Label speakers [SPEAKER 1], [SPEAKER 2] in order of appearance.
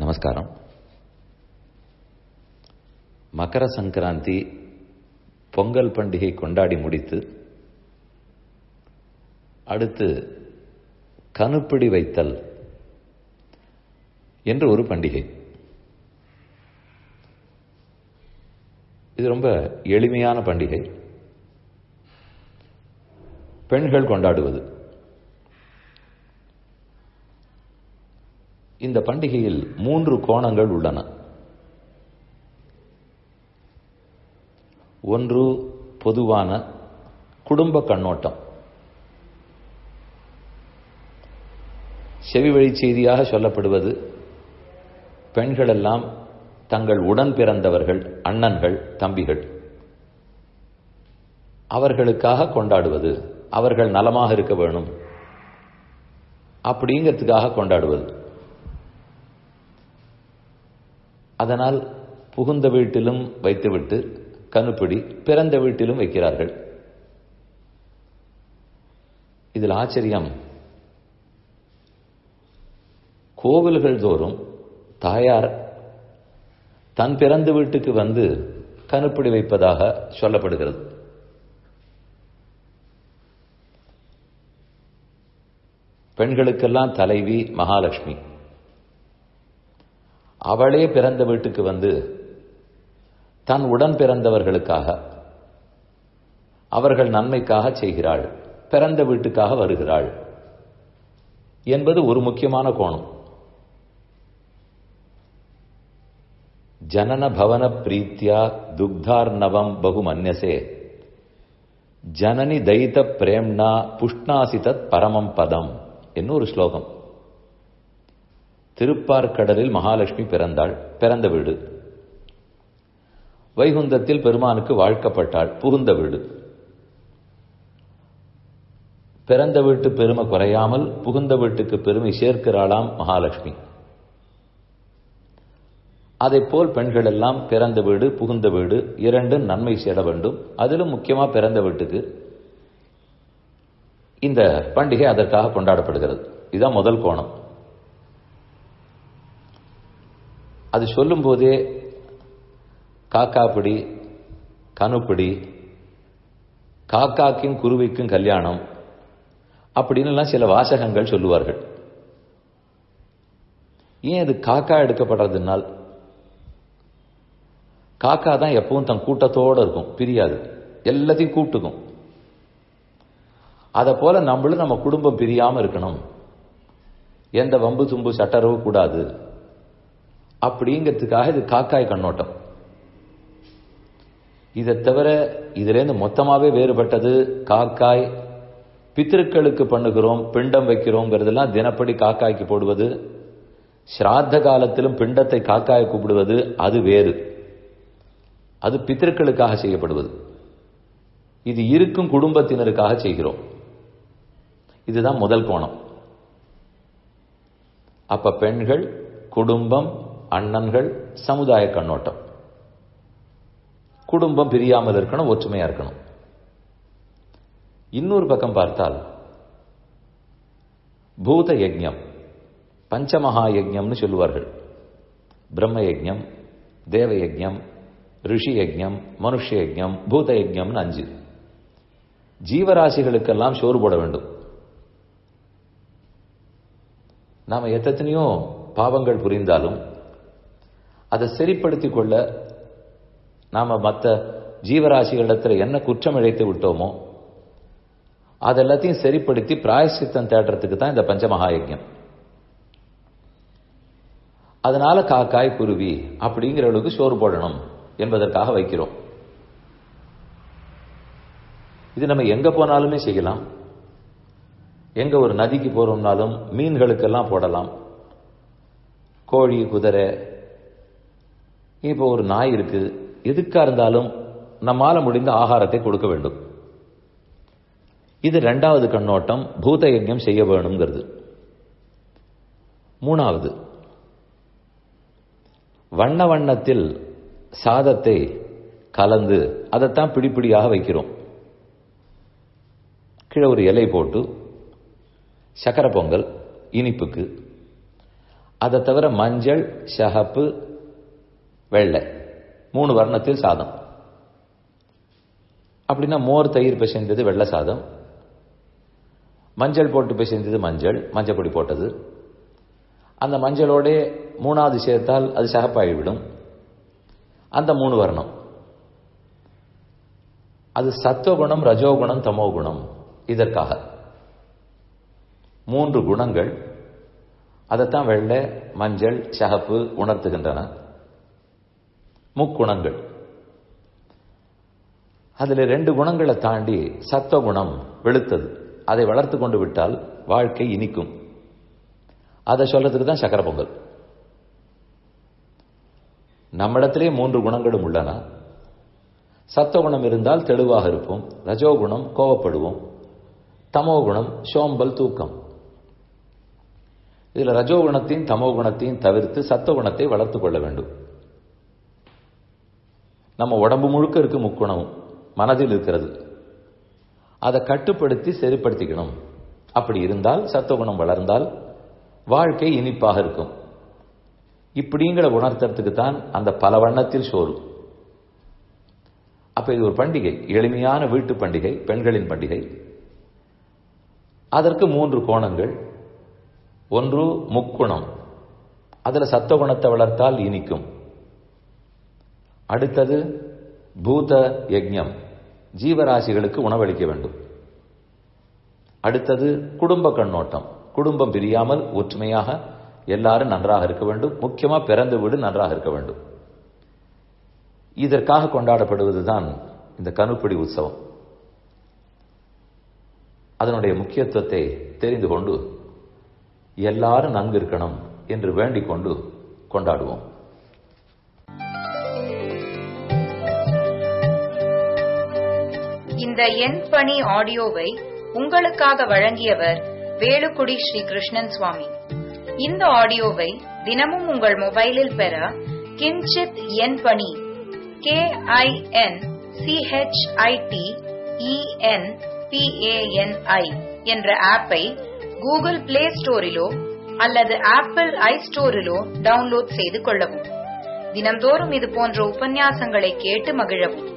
[SPEAKER 1] நமஸ்காரம் மகர சங்கராந்தி பொங்கல் பண்டிகை கொண்டாடி முடித்து அடுத்து கணுப்பிடி வைத்தல் என்று ஒரு பண்டிகை இது ரொம்ப எளிமையான பண்டிகை பெண்கள் கொண்டாடுவது இந்த பண்டிகையில் மூன்று கோணங்கள் உள்ளன ஒன்று பொதுவான குடும்ப கண்ணோட்டம் செவி வழி செய்தியாக சொல்லப்படுவது பெண்களெல்லாம் தங்கள் உடன் பிறந்தவர்கள் அண்ணன்கள் தம்பிகள் அவர்களுக்காக கொண்டாடுவது அவர்கள் நலமாக இருக்க வேணும் அப்படிங்கிறதுக்காக கொண்டாடுவது அதனால் புகுந்த வீட்டிலும் வைத்துவிட்டு கணுப்பிடி பிறந்த வீட்டிலும் வைக்கிறார்கள் இதில் ஆச்சரியம் கோவில்கள் தோறும் தாயார் தன் பிறந்த வீட்டுக்கு வந்து கணுப்பிடி வைப்பதாக சொல்லப்படுகிறது பெண்களுக்கெல்லாம் தலைவி மகாலட்சுமி அவளே பிறந்த வீட்டுக்கு வந்து தன் உடன் பிறந்தவர்களுக்காக அவர்கள் நன்மைக்காக செய்கிறாள் பிறந்த வீட்டுக்காக வருகிறாள் என்பது ஒரு முக்கியமான கோணம் ஜனன பவன பிரீத்தியா துக்தார்ணவம் பகு மன்யசே ஜனனி தைத்த பிரேம்னா புஷ்ணாசிதத் பரமம் பதம் என்னொரு ஸ்லோகம் திருப்பார்கடலில் மகாலட்சுமி பிறந்தாள் பிறந்த வீடு வைகுந்தத்தில் பெருமானுக்கு வாழ்க்கப்பட்டாள் புகுந்த வீடு பிறந்த வீட்டு பெருமை குறையாமல் புகுந்த வீட்டுக்கு பெருமை சேர்க்கிறாளாம் மகாலட்சுமி அதை போல் பெண்கள் எல்லாம் பிறந்த வீடு புகுந்த வீடு இரண்டும் நன்மை சேர வேண்டும் அதிலும் முக்கியமா பிறந்த வீட்டுக்கு இந்த பண்டிகை அதற்காக கொண்டாடப்படுகிறது இதுதான் முதல் கோணம் அது சொல்லும் போதே காக்காப்பிடி கணுப்பிடி காக்காக்கும் குருவிக்கும் கல்யாணம் அப்படின்னு சில வாசகங்கள் சொல்லுவார்கள் ஏன் இது காக்கா எடுக்கப்படுறதுனால் காக்கா தான் எப்பவும் தன் கூட்டத்தோடு இருக்கும் பிரியாது எல்லாத்தையும் கூட்டுக்கும் அதை போல நம்மளும் நம்ம குடும்பம் பிரியாம இருக்கணும் எந்த வம்பு தும்பு சட்டரவு கூடாது அப்படிங்கிறதுக்காக இது காக்காய் கண்ணோட்டம் இதை தவிர இதுலேருந்து மொத்தமாவே வேறுபட்டது காக்காய் பித்திருக்களுக்கு பண்ணுகிறோம் பிண்டம் வைக்கிறோங்கிறதெல்லாம் தினப்படி காக்காய்க்கு போடுவது ஸ்ராத்த காலத்திலும் பிண்டத்தை காக்காய் கூப்பிடுவது அது வேறு அது பித்திருக்களுக்காக செய்யப்படுவது இது இருக்கும் குடும்பத்தினருக்காக செய்கிறோம் இதுதான் முதல் கோணம் அப்ப பெண்கள் குடும்பம் அண்ணன்கள் சமுதாய கண்ணோட்டம் குடும்பம் பிரியாமல் இருக்கணும் ஒற்றுமையா இருக்கணும் இன்னொரு பக்கம் பார்த்தால் பூத யஜ்யம் பஞ்சமகா யஜ்யம்னு சொல்லுவார்கள் பிரம்ம யஜ்யம் தேவ யஜ்யம் ரிஷி யஜ்யம் மனுஷ யஜ்யம் பூத யஜ்யம்னு அஞ்சு ஜீவராசிகளுக்கெல்லாம் சோறு போட வேண்டும் நாம எத்தனையோ பாவங்கள் புரிந்தாலும் அதை சரிப்படுத்திக் கொள்ள நாம மற்ற ஜீவராசிகளிடத்தில் என்ன குற்றம் இழைத்து விட்டோமோ அதெல்லாத்தையும் சரிப்படுத்தி பிராயசித்தம் தேடுறதுக்கு தான் இந்த பஞ்சமகா யஜ்யம் அதனால காக்காய் குருவி அப்படிங்கிறவளுக்கு சோறு போடணும் என்பதற்காக வைக்கிறோம் இது நம்ம எங்க போனாலுமே செய்யலாம் எங்க ஒரு நதிக்கு போறோம்னாலும் மீன்களுக்கெல்லாம் போடலாம் கோழி குதிரை இப்போ ஒரு நாய் இருக்கு எதுக்கா இருந்தாலும் நம்மால முடிந்த ஆகாரத்தை கொடுக்க வேண்டும் இது ரெண்டாவது கண்ணோட்டம் பூத யஜ்யம் செய்ய வேணுங்கிறது மூணாவது வண்ண வண்ணத்தில் சாதத்தை கலந்து அதைத்தான் பிடிப்பிடியாக வைக்கிறோம் கீழே ஒரு இலை போட்டு சக்கரை பொங்கல் இனிப்புக்கு அதை தவிர மஞ்சள் சகப்பு வெள்ளை மூணு வர்ணத்தில் சாதம் அப்படின்னா மோர் தயிர் பிசைந்தது வெள்ளை சாதம் மஞ்சள் போட்டு பிசைந்தது மஞ்சள் மஞ்சள் பொடி போட்டது அந்த மஞ்சளோட மூணாவது சேர்த்தால் அது சகப்பாகிவிடும் அந்த மூணு வர்ணம் அது சத்துவகுணம் ரஜோகுணம் தமோகுணம் இதற்காக மூன்று குணங்கள் அதைத்தான் வெள்ளை மஞ்சள் சகப்பு உணர்த்துகின்றன முக்குணங்கள் அதில் ரெண்டு குணங்களை தாண்டி சத்துவகுணம் வெளுத்தது அதை வளர்த்து கொண்டு விட்டால் வாழ்க்கை இனிக்கும் அதை சொல்றதுக்கு தான் சக்கர பொங்கல் நம்மிடத்திலே மூன்று குணங்களும் உள்ளன சத்துவகுணம் இருந்தால் தெளிவாக இருப்போம் ரஜோகுணம் கோவப்படுவோம் தமோகுணம் சோம்பல் தூக்கம் இதில் ரஜோகுணத்தையும் தமோகுணத்தையும் தவிர்த்து சத்துவகுணத்தை வளர்த்து கொள்ள வேண்டும் நம்ம உடம்பு முழுக்க இருக்கு முக்குணம் மனதில் இருக்கிறது அதை கட்டுப்படுத்தி சரிப்படுத்திக்கணும் அப்படி இருந்தால் சத்துவகுணம் வளர்ந்தால் வாழ்க்கை இனிப்பாக இருக்கும் இப்படிங்கிற உணர்த்துறதுக்கு தான் அந்த பல வண்ணத்தில் சோறு அப்ப இது ஒரு பண்டிகை எளிமையான வீட்டு பண்டிகை பெண்களின் பண்டிகை அதற்கு மூன்று கோணங்கள் ஒன்று முக்குணம் அதில் சத்துவகுணத்தை வளர்த்தால் இனிக்கும் அடுத்தது பூத யஜ்ஞம் ஜீவராசிகளுக்கு உணவளிக்க வேண்டும் அடுத்தது குடும்ப கண்ணோட்டம் குடும்பம் பிரியாமல் ஒற்றுமையாக எல்லாரும் நன்றாக இருக்க வேண்டும் முக்கியமா பிறந்த வீடு நன்றாக இருக்க வேண்டும் இதற்காக கொண்டாடப்படுவதுதான் இந்த கணுப்பிடி உற்சவம் அதனுடைய முக்கியத்துவத்தை தெரிந்து கொண்டு எல்லாரும் நன்கு இருக்கணும் என்று வேண்டிக் கொண்டு கொண்டாடுவோம்
[SPEAKER 2] இந்த எண் பணி ஆடியோவை உங்களுக்காக வழங்கியவர் வேலுக்குடி ஸ்ரீ கிருஷ்ணன் சுவாமி இந்த ஆடியோவை தினமும் உங்கள் மொபைலில் பெற கிஞ்சித் எண் பணி கே ஐ என் சிஹெச்ஐடி இஎன் பிஏஎன்ஐ என்ற ஆப்பை கூகுள் பிளே ஸ்டோரிலோ அல்லது ஆப்பிள் ஐ ஸ்டோரிலோ டவுன்லோட் செய்து கொள்ளவும் தினம்தோறும் இது போன்ற உபன்யாசங்களை கேட்டு மகிழவும்